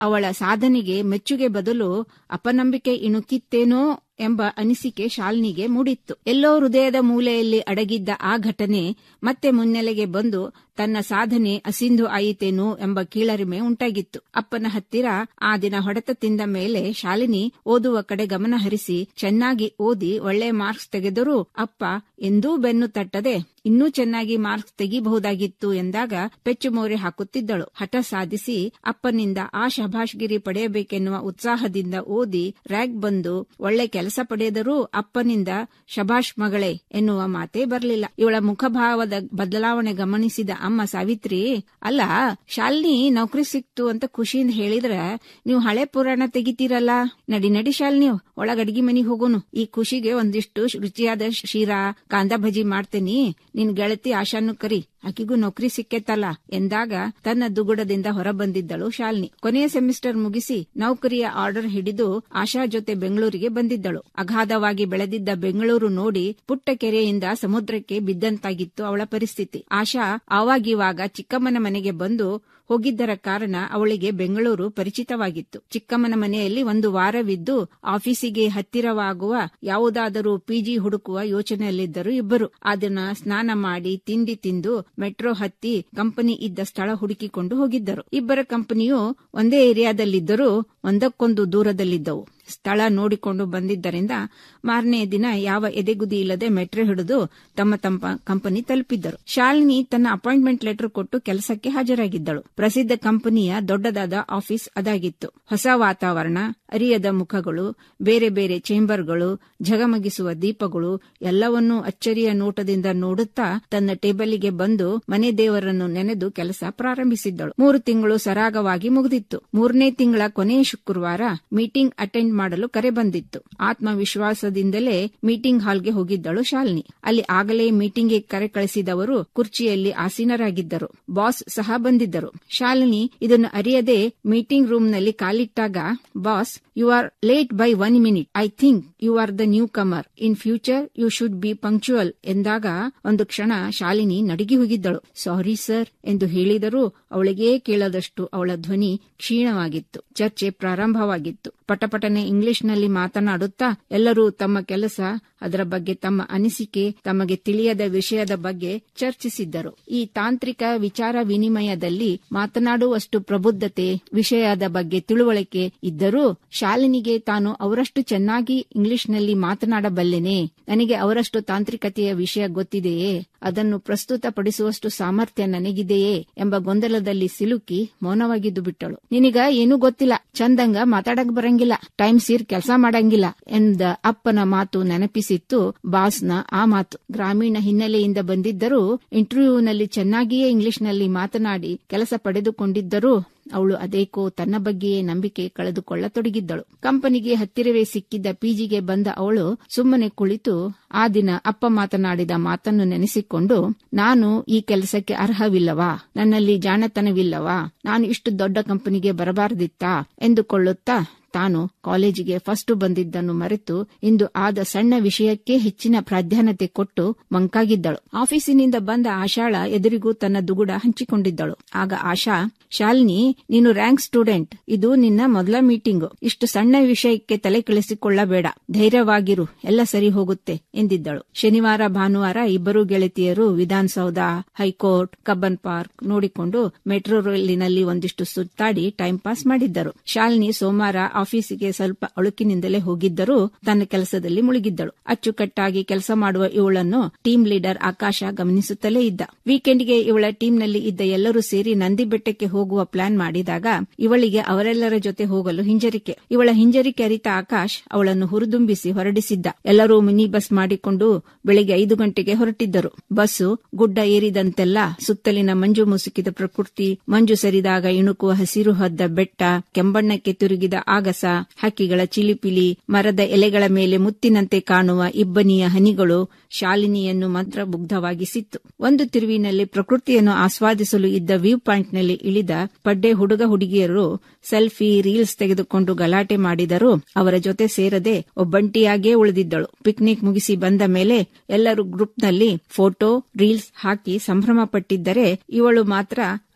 ಅವಳ ಸಾಧನೆಗೆ ಮೆಚ್ಚುಗೆ ಬದಲು ಅಪನಂಬಿಕೆ ಇಣುಕಿತ್ತೇನೋ ಎಂಬ ಅನಿಸಿಕೆ ಶಾಲಿನಿಗೆ ಮೂಡಿತ್ತು ಎಲ್ಲೋ ಹೃದಯದ ಮೂಲೆಯಲ್ಲಿ ಅಡಗಿದ್ದ ಆ ಘಟನೆ ಮತ್ತೆ ಮುನ್ನೆಲೆಗೆ ಬಂದು ತನ್ನ ಸಾಧನೆ ಅಸಿಂಧು ಆಯಿತೇನೋ ಎಂಬ ಕೀಳರಿಮೆ ಉಂಟಾಗಿತ್ತು ಅಪ್ಪನ ಹತ್ತಿರ ಆ ದಿನ ಹೊಡೆತ ತಿಂದ ಮೇಲೆ ಶಾಲಿನಿ ಓದುವ ಕಡೆ ಗಮನ ಹರಿಸಿ ಚೆನ್ನಾಗಿ ಓದಿ ಒಳ್ಳೆ ಮಾರ್ಕ್ಸ್ ತೆಗೆದರೂ ಅಪ್ಪ ಎಂದೂ ಬೆನ್ನು ತಟ್ಟದೆ ಇನ್ನೂ ಚೆನ್ನಾಗಿ ಮಾರ್ಕ್ಸ್ ತೆಗಿಬಹುದಾಗಿತ್ತು ಎಂದಾಗ ಪೆಚ್ಚು ಮೋರೆ ಹಾಕುತ್ತಿದ್ದಳು ಹಠ ಸಾಧಿಸಿ ಅಪ್ಪನಿಂದ ಆ ಶಭಾಷ್ಗಿರಿ ಪಡೆಯಬೇಕೆನ್ನುವ ಉತ್ಸಾಹದಿಂದ ಓದಿ ರ್ಯಾಗ್ ಬಂದು ಒಳ್ಳೆ ಕೆಲಸ ಪಡೆದರೂ ಅಪ್ಪನಿಂದ ಶಭಾಷ್ ಮಗಳೇ ಎನ್ನುವ ಮಾತೇ ಬರಲಿಲ್ಲ ಇವಳ ಮುಖಭಾವದ ಬದಲಾವಣೆ ಗಮನಿಸಿದ ಅಮ್ಮ ಸಾವಿತ್ರಿ ಅಲ್ಲ ಶಾಲಿನಿ ನೌಕರಿ ಸಿಕ್ತು ಅಂತ ಖುಷಿಯಿಂದ ಹೇಳಿದ್ರ ನೀವು ಹಳೆ ಪುರಾಣ ತೆಗಿತೀರಲ್ಲ ನಡಿ ನಡಿ ಶಾಲಿನಿ ಒಳಗ ಅಡಿಗೆ ಮನಿಗ್ ಹೋಗೋನು ಈ ಖುಷಿಗೆ ಒಂದಿಷ್ಟು ರುಚಿಯಾದ ಶೀರಾ ಕಾಂದಾ ಭಜಿ ಮಾಡ್ತೇನಿ ನಿನ್ ಗೆಳತಿ ಆಶಾನು ಕರಿ ಆಕಿಗೂ ನೌಕರಿ ಸಿಕ್ಕೇತಲ್ಲ ಎಂದಾಗ ತನ್ನ ದುಗುಡದಿಂದ ಹೊರಬಂದಿದ್ದಳು ಶಾಲಿನಿ ಕೊನೆಯ ಸೆಮಿಸ್ಟರ್ ಮುಗಿಸಿ ನೌಕರಿಯ ಆರ್ಡರ್ ಹಿಡಿದು ಆಶಾ ಜೊತೆ ಬೆಂಗಳೂರಿಗೆ ಬಂದಿದ್ದಳು ಅಗಾಧವಾಗಿ ಬೆಳೆದಿದ್ದ ಬೆಂಗಳೂರು ನೋಡಿ ಪುಟ್ಟ ಕೆರೆಯಿಂದ ಸಮುದ್ರಕ್ಕೆ ಬಿದ್ದಂತಾಗಿತ್ತು ಅವಳ ಪರಿಸ್ಥಿತಿ ಆಶಾ ಆವಾಗಿವಾಗ ಚಿಕ್ಕಮ್ಮನ ಮನೆಗೆ ಬಂದು ಹೋಗಿದ್ದರ ಕಾರಣ ಅವಳಿಗೆ ಬೆಂಗಳೂರು ಪರಿಚಿತವಾಗಿತ್ತು ಚಿಕ್ಕಮ್ಮನ ಮನೆಯಲ್ಲಿ ಒಂದು ವಾರವಿದ್ದು ಆಫೀಸಿಗೆ ಹತ್ತಿರವಾಗುವ ಯಾವುದಾದರೂ ಪಿಜಿ ಹುಡುಕುವ ಯೋಚನೆಯಲ್ಲಿದ್ದರು ಇಬ್ಬರು ಅದನ್ನ ಸ್ನಾನ ಮಾಡಿ ತಿಂಡಿ ತಿಂದು ಮೆಟ್ರೋ ಹತ್ತಿ ಕಂಪನಿ ಇದ್ದ ಸ್ಥಳ ಹುಡುಕಿಕೊಂಡು ಹೋಗಿದ್ದರು ಇಬ್ಬರ ಕಂಪನಿಯು ಒಂದೇ ಏರಿಯಾದಲ್ಲಿದ್ದರೂ ಒಂದಕ್ಕೊಂದು ದೂರದಲ್ಲಿದ್ದವು ಸ್ಥಳ ನೋಡಿಕೊಂಡು ಬಂದಿದ್ದರಿಂದ ಮಾರನೇ ದಿನ ಯಾವ ಎದೆಗುದಿ ಇಲ್ಲದೆ ಮೆಟ್ರೋ ಹಿಡಿದು ತಮ್ಮ ತಮ್ಮ ಕಂಪನಿ ತಲುಪಿದ್ದರು ಶಾಲಿನಿ ತನ್ನ ಅಪಾಯಿಂಟ್ಮೆಂಟ್ ಲೆಟರ್ ಕೊಟ್ಟು ಕೆಲಸಕ್ಕೆ ಹಾಜರಾಗಿದ್ದಳು ಪ್ರಸಿದ್ಧ ಕಂಪನಿಯ ದೊಡ್ಡದಾದ ಆಫೀಸ್ ಅದಾಗಿತ್ತು ಹೊಸ ವಾತಾವರಣ ಅರಿಯದ ಮುಖಗಳು ಬೇರೆ ಬೇರೆ ಚೇಂಬರ್ಗಳು ಝಗಮಗಿಸುವ ದೀಪಗಳು ಎಲ್ಲವನ್ನೂ ಅಚ್ಚರಿಯ ನೋಟದಿಂದ ನೋಡುತ್ತಾ ತನ್ನ ಟೇಬಲಿಗೆ ಬಂದು ಮನೆ ದೇವರನ್ನು ನೆನೆದು ಕೆಲಸ ಪ್ರಾರಂಭಿಸಿದ್ದಳು ಮೂರು ತಿಂಗಳು ಸರಾಗವಾಗಿ ಮುಗಿದಿತ್ತು ಮೂರನೇ ತಿಂಗಳ ಕೊನೆಯ ಶುಕ್ರವಾರ ಮೀಟಿಂಗ್ ಅಟೆಂಡ್ ಮಾಡಲು ಕರೆ ಬಂದಿತ್ತು ಆತ್ಮವಿಶ್ವಾಸದಿಂದಲೇ ಮೀಟಿಂಗ್ ಹಾಲ್ಗೆ ಹೋಗಿದ್ದಳು ಶಾಲಿನಿ ಅಲ್ಲಿ ಆಗಲೇ ಮೀಟಿಂಗ್ಗೆ ಕರೆ ಕಳಿಸಿದವರು ಕುರ್ಚಿಯಲ್ಲಿ ಆಸೀನರಾಗಿದ್ದರು ಬಾಸ್ ಸಹ ಬಂದಿದ್ದರು ಶಾಲಿನಿ ಇದನ್ನು ಅರಿಯದೆ ಮೀಟಿಂಗ್ ರೂಮ್ನಲ್ಲಿ ಕಾಲಿಟ್ಟಾಗ boss you are late by one minute I think you are the newcomer in future you should be punctual ಎಂದಾಗ ಒಂದು ಕ್ಷಣ ಶಾಲಿನಿ ನಡುಗಿ ಹೋಗಿದ್ದಳು ಸಾರಿ ಸರ್ ಎಂದು ಹೇಳಿದರೂ ಅವಳಿಗೇ ಕೇಳದಷ್ಟು ಅವಳ ಧ್ವನಿ ಕ್ಷೀಣವಾಗಿತ್ತು ಚರ್ಚೆ ಪ್ರಾರಂಭವಾಗಿತ್ತು ಪಟಪಟನೆ ಇಂಗ್ಲಿಷ್ನಲ್ಲಿ ಮಾತನಾಡುತ್ತಾ ಎಲ್ಲರೂ ತಮ್ಮ ಕೆಲಸ ಅದರ ಬಗ್ಗೆ ತಮ್ಮ ಅನಿಸಿಕೆ ತಮಗೆ ತಿಳಿಯದ ವಿಷಯದ ಬಗ್ಗೆ ಚರ್ಚಿಸಿದ್ದರು ಈ ತಾಂತ್ರಿಕ ವಿಚಾರ ವಿನಿಮಯದಲ್ಲಿ ಮಾತನಾಡುವಷ್ಟು ಪ್ರಬುದ್ಧತೆ ವಿಷಯದ ಬಗ್ಗೆ ತಿಳುವಳಿಕೆ ಇದ್ದರೂ ಶಾಲಿನಿಗೆ ತಾನು ಅವರಷ್ಟು ಚೆನ್ನಾಗಿ ಇಂಗ್ಲಿಷ್ನಲ್ಲಿ ಮಾತನಾಡಬಲ್ಲೆನೆ ನನಗೆ ಅವರಷ್ಟು ತಾಂತ್ರಿಕತೆಯ ವಿಷಯ ಗೊತ್ತಿದೆಯೇ ಅದನ್ನು ಪ್ರಸ್ತುತಪಡಿಸುವಷ್ಟು ಸಾಮರ್ಥ್ಯ ನನಗಿದೆಯೇ ಎಂಬ ಗೊಂದಲದಲ್ಲಿ ಸಿಲುಕಿ ಮೌನವಾಗಿದ್ದು ಬಿಟ್ಟಳು ನಿನಗ ಏನೂ ಗೊತ್ತಿಲ್ಲ ಚಂದಂಗ ಮಾತಾಡಕ್ ಬರಂಗಿಲ್ಲ ಟೈಮ್ ಸೀರ್ ಕೆಲಸ ಮಾಡಂಗಿಲ್ಲ ಎಂದ ಅಪ್ಪನ ಮಾತು ನೆನಪಿಸಿತ್ತು ಬಾಸ್ನ ಆ ಮಾತು ಗ್ರಾಮೀಣ ಹಿನ್ನೆಲೆಯಿಂದ ಬಂದಿದ್ದರೂ ಇಂಟರ್ವ್ಯೂನಲ್ಲಿ ಚೆನ್ನಾಗಿಯೇ ಇಂಗ್ಲಿಷ್ನಲ್ಲಿ ಮಾತನಾಡಿ ಕೆಲಸ ಪಡೆದುಕೊಂಡಿದ್ದರೂ ಅವಳು ಅದೇಕೋ ತನ್ನ ಬಗ್ಗೆಯೇ ನಂಬಿಕೆ ಕಳೆದುಕೊಳ್ಳತೊಡಗಿದ್ದಳು ಕಂಪನಿಗೆ ಹತ್ತಿರವೇ ಸಿಕ್ಕಿದ್ದ ಪಿಜಿಗೆ ಬಂದ ಅವಳು ಸುಮ್ಮನೆ ಕುಳಿತು ಆ ದಿನ ಅಪ್ಪ ಮಾತನಾಡಿದ ಮಾತನ್ನು ನೆನೆಸಿಕೊಂಡು ನಾನು ಈ ಕೆಲಸಕ್ಕೆ ಅರ್ಹವಿಲ್ಲವಾ ನನ್ನಲ್ಲಿ ಜಾಣತನವಿಲ್ಲವಾ ನಾನು ಇಷ್ಟು ದೊಡ್ಡ ಕಂಪನಿಗೆ ಬರಬಾರದಿತ್ತಾ ಎಂದುಕೊಳ್ಳುತ್ತಾ ತಾನು ಕಾಲೇಜಿಗೆ ಫಸ್ಟ್ ಬಂದಿದ್ದನ್ನು ಮರೆತು ಇಂದು ಆದ ಸಣ್ಣ ವಿಷಯಕ್ಕೆ ಹೆಚ್ಚಿನ ಪ್ರಾಧಾನ್ಯತೆ ಕೊಟ್ಟು ಮಂಕಾಗಿದ್ದಳು ಆಫೀಸಿನಿಂದ ಬಂದ ಆಶಾಳ ಎದುರಿಗೂ ತನ್ನ ದುಗುಡ ಹಂಚಿಕೊಂಡಿದ್ದಳು ಆಗ ಆಶಾ ಶಾಲಿನಿ ನೀನು ರ್ಯಾಂಕ್ ಸ್ಟೂಡೆಂಟ್ ಇದು ನಿನ್ನ ಮೊದಲ ಮೀಟಿಂಗು ಇಷ್ಟು ಸಣ್ಣ ವಿಷಯಕ್ಕೆ ತಲೆ ಕೆಳಿಸಿಕೊಳ್ಳಬೇಡ ಧೈರ್ಯವಾಗಿರು ಎಲ್ಲ ಸರಿ ಹೋಗುತ್ತೆ ಎಂದಿದ್ದಳು ಶನಿವಾರ ಭಾನುವಾರ ಇಬ್ಬರು ಗೆಳತಿಯರು ವಿಧಾನಸೌಧ ಹೈಕೋರ್ಟ್ ಕಬ್ಬನ್ ಪಾರ್ಕ್ ನೋಡಿಕೊಂಡು ಮೆಟ್ರೋ ರೈಲಿನಲ್ಲಿ ಒಂದಿಷ್ಟು ಸುತ್ತಾಡಿ ಟೈಂ ಪಾಸ್ ಮಾಡಿದ್ದರು ಶಾಲಿನಿ ಸೋಮವಾರ ಆಫೀಸಿಗೆ ಸ್ವಲ್ಪ ಅಳುಕಿನಿಂದಲೇ ಹೋಗಿದ್ದರೂ ತನ್ನ ಕೆಲಸದಲ್ಲಿ ಮುಳುಗಿದ್ದಳು ಅಚ್ಚುಕಟ್ಟಾಗಿ ಕೆಲಸ ಮಾಡುವ ಇವಳನ್ನು ಟೀಮ್ ಲೀಡರ್ ಆಕಾಶ ಗಮನಿಸುತ್ತಲೇ ಇದ್ದ ವೀಕೆಂಡ್ಗೆ ಇವಳ ಟೀಮ್ನಲ್ಲಿ ಇದ್ದ ಎಲ್ಲರೂ ಸೇರಿ ನಂದಿ ಬೆಟ್ಟಕ್ಕೆ ಹೋಗುವ ಪ್ಲಾನ್ ಮಾಡಿದಾಗ ಇವಳಿಗೆ ಅವರೆಲ್ಲರ ಜೊತೆ ಹೋಗಲು ಹಿಂಜರಿಕೆ ಇವಳ ಹಿಂಜರಿಕೆ ಅರಿತ ಆಕಾಶ್ ಅವಳನ್ನು ಹುರಿದುಂಬಿಸಿ ಹೊರಡಿಸಿದ್ದ ಎಲ್ಲರೂ ಮಿನಿ ಬಸ್ ಮಾಡಿಕೊಂಡು ಬೆಳಿಗ್ಗೆ ಐದು ಗಂಟೆಗೆ ಹೊರಟಿದ್ದರು ಬಸ್ಸು ಗುಡ್ಡ ಏರಿದಂತೆಲ್ಲ ಸುತ್ತಲಿನ ಮಂಜು ಮುಸುಕಿದ ಪ್ರಕೃತಿ ಮಂಜು ಸರಿದಾಗ ಇಣುಕುವ ಹಸಿರು ಹದ್ದ ಬೆಟ್ಟ ಕೆಂಬಣ್ಣಕ್ಕೆ ತಿರುಗಿದ ಆಗಸ ಹಕ್ಕಿಗಳ ಚಿಲಿಪಿಲಿ ಮರದ ಎಲೆಗಳ ಮೇಲೆ ಮುತ್ತಿನಂತೆ ಕಾಣುವ ಇಬ್ಬನಿಯ ಹನಿಗಳು ಶಾಲಿನಿಯನ್ನು ಮಂತ್ರಮುಗ್ಧವಾಗಿಸಿತ್ತು ಒಂದು ತಿರುವಿನಲ್ಲಿ ಪ್ರಕೃತಿಯನ್ನು ಆಸ್ವಾದಿಸಲು ಇದ್ದ ವ್ಯೂ ಪಾಯಿಂಟ್ನಲ್ಲಿ ಇಳಿದ ಪಡ್ಡೆ ಹುಡುಗ ಹುಡುಗಿಯರು ಸೆಲ್ಫಿ ರೀಲ್ಸ್ ತೆಗೆದುಕೊಂಡು ಗಲಾಟೆ ಮಾಡಿದರೂ ಅವರ ಜೊತೆ ಸೇರದೆ ಒಬ್ಬಂಟಿಯಾಗೇ ಉಳಿದಿದ್ದಳು ಪಿಕ್ನಿಕ್ ಮುಗಿಸಿ ಬಂದ ಮೇಲೆ ಎಲ್ಲರೂ ಗ್ರೂಪ್ನಲ್ಲಿ ಫೋಟೋ ರೀಲ್ಸ್ ಹಾಕಿ ಸಂಭ್ರಮ ಪಟ್ಟಿದ್ದರೆ ಇವಳು ಮಾತ್ರ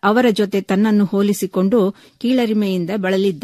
ಅವರ ಜೊತೆ ತನ್ನನ್ನು ಹೋಲಿಸಿಕೊಂಡು ಕೀಳರಿಮೆಯಿಂದ ಬಳಲಿದ್ದ